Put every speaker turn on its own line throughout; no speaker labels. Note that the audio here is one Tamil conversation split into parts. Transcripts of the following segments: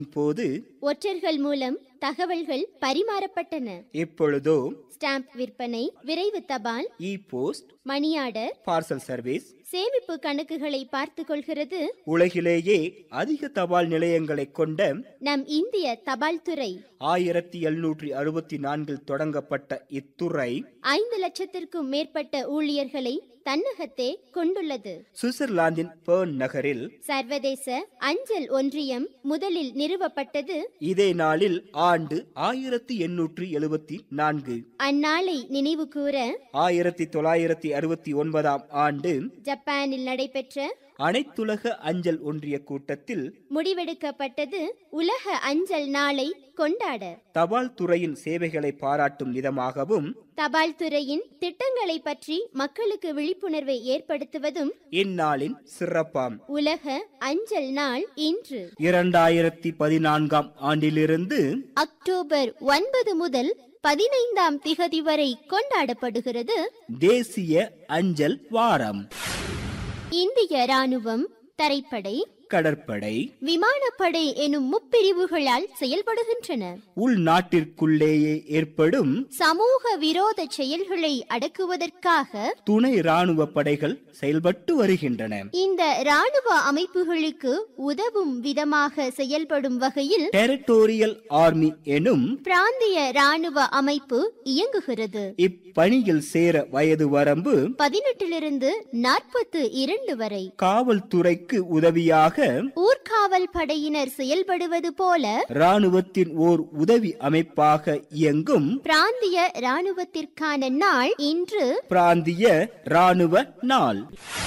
போது
ஒற்றர்கள் மூலம் தகவல்கள் பரிமாறப்பட்டன
இப்பொழுதோ
ஸ்டாம்ப் விற்பனை விரைவு தபால்
e post
money order
parcel service
சேமிப்பு கணக்குகளை பார்த்து கொள்கிறது
உலகிலேயே அதிக தபால் நிலையங்களை கொண்ட
நம் இந்திய தபால் துறை
ஆயிரத்தி எழுநூற்றி அறுபத்தி நான்கில் தொடங்கப்பட்ட இத்துறை
ஐந்து லட்சத்திற்கும் மேற்பட்ட ஊழியர்களை தன்னகத்தே கொண்டுள்ளது
சுவிட்சர்லாந்தின் பேர்ன் நகரில்
சர்வதேச அஞ்சல் ஒன்றியம் முதலில் நிறுவப்பட்டது
இதே நாளில் ஆண்டு ஆயிரத்தி எண்ணூற்றி எழுபத்தி நான்கு
அந்நாளை நினைவு கூற
ஆயிரத்தி தொள்ளாயிரத்தி அறுபத்தி ஒன்பதாம் ஆண்டு
ஜப்பானில் நடைபெற்ற
அனைத்துலக அஞ்சல் ஒன்றிய கூட்டத்தில்
முடிவெடுக்கப்பட்டது உலக அஞ்சல் நாளை கொண்டாட
தபால் துறையின் சேவைகளை பாராட்டும் விதமாகவும்
தபால் துறையின் திட்டங்களை பற்றி மக்களுக்கு விழிப்புணர்வை ஏற்படுத்துவதும்
இந்நாளின் சிறப்பாம்
உலக அஞ்சல் நாள் இன்று
இரண்டாயிரத்தி பதினான்காம் ஆண்டிலிருந்து
அக்டோபர் ஒன்பது முதல் பதினைந்தாம் திகதி வரை கொண்டாடப்படுகிறது
தேசிய அஞ்சல் வாரம்
இந்திய ராணுவம் தரைப்படை
கடற்படை
விமானப்படை எனும் முப்பிரிவுகளால் செயல்படுகின்றன
உள்நாட்டிற்குள்ளேயே ஏற்படும்
சமூக விரோத செயல்களை அடக்குவதற்காக
துணை ராணுவ படைகள் செயல்பட்டு வருகின்றன
இந்த ராணுவ அமைப்புகளுக்கு உதவும் விதமாக செயல்படும் வகையில்
டெரிட்டோரியல் ஆர்மி எனும்
பிராந்திய ராணுவ அமைப்பு இயங்குகிறது
இப்பணியில் சேர வயது வரம்பு
பதினெட்டிலிருந்து நாற்பத்து இரண்டு வரை
காவல்துறைக்கு உதவியாக
ஊர்காவல் படையினர் செயல்படுவது போல
ராணுவத்தின் ஓர் உதவி அமைப்பாக இயங்கும்
பிராந்திய ராணுவத்திற்கான நாள் இன்று
பிராந்திய ராணுவ நாள்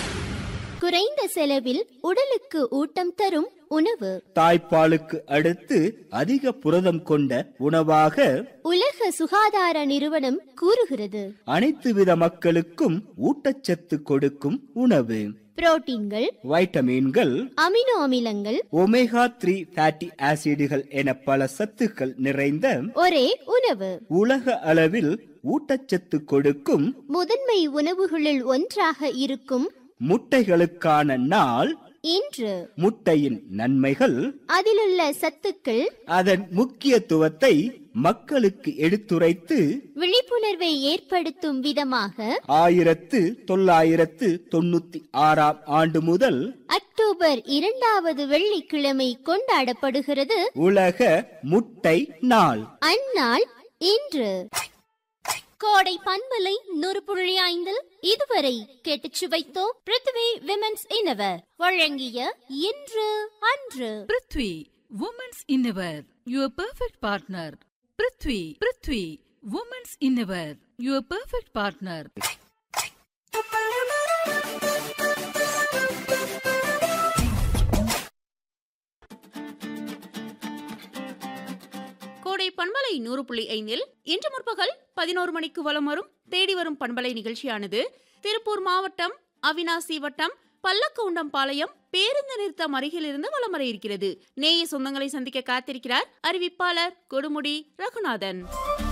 குறைந்த செலவில் உடலுக்கு ஊட்டம் தரும் உணவு
தாய்ப்பாலுக்கு அடுத்து அதிக புரதம் கொண்ட உணவாக
உலக சுகாதார நிறுவனம் கூறுகிறது
அனைத்து வித மக்களுக்கும் ஊட்டச்சத்து கொடுக்கும் உணவு
புரோட்டீன்கள்
வைட்டமின்கள்
அமினோ அமிலங்கள்
ஒமேகா த்ரீ ஃபேட்டி ஆசிடுகள் என பல சத்துக்கள் நிறைந்த
ஒரே உணவு
உலக அளவில் ஊட்டச்சத்து கொடுக்கும்
முதன்மை உணவுகளில் ஒன்றாக இருக்கும்
முட்டைகளுக்கான நாள்
இன்று
முட்டையின் நன்மைகள்
அதிலுள்ள சத்துக்கள்
அதன் முக்கியத்துவத்தை மக்களுக்கு எடுத்துரைத்து
விழிப்புணர்வை ஏற்படுத்தும் விதமாக
ஆயிரத்து தொள்ளாயிரத்து தொண்ணூத்தி ஆறாம் ஆண்டு முதல்
அக்டோபர் இரண்டாவது வெள்ளிக்கிழமை கொண்டாடப்படுகிறது
உலக முட்டை நாள்
அந்நாள் இன்று கோடை பண்பலை நூறு புள்ளி ஐந்தில் இதுவரை கேட்டுச் சுவைத்தோம் பிருத்வி விமென்ஸ் இன்னவர் வழங்கிய இன்று அன்று
prithvi women's innerwear your perfect partner prithvi prithvi women's innerwear your perfect partner
கோடை பண்பலை நூறு புள்ளி ஐந்தில் இன்று முற்பகல் பதினோரு மணிக்கு வலம் வரும் தேடி வரும் பண்பலை நிகழ்ச்சியானது திருப்பூர் மாவட்டம் அவினாசி வட்டம் பல்லக்கவுண்டம் பாளையம் பேருந்து நிறுத்தம் அருகிலிருந்து வலம் வர இருக்கிறது நேய சொந்தங்களை சந்திக்க காத்திருக்கிறார் அறிவிப்பாளர் கொடுமுடி ரகுநாதன்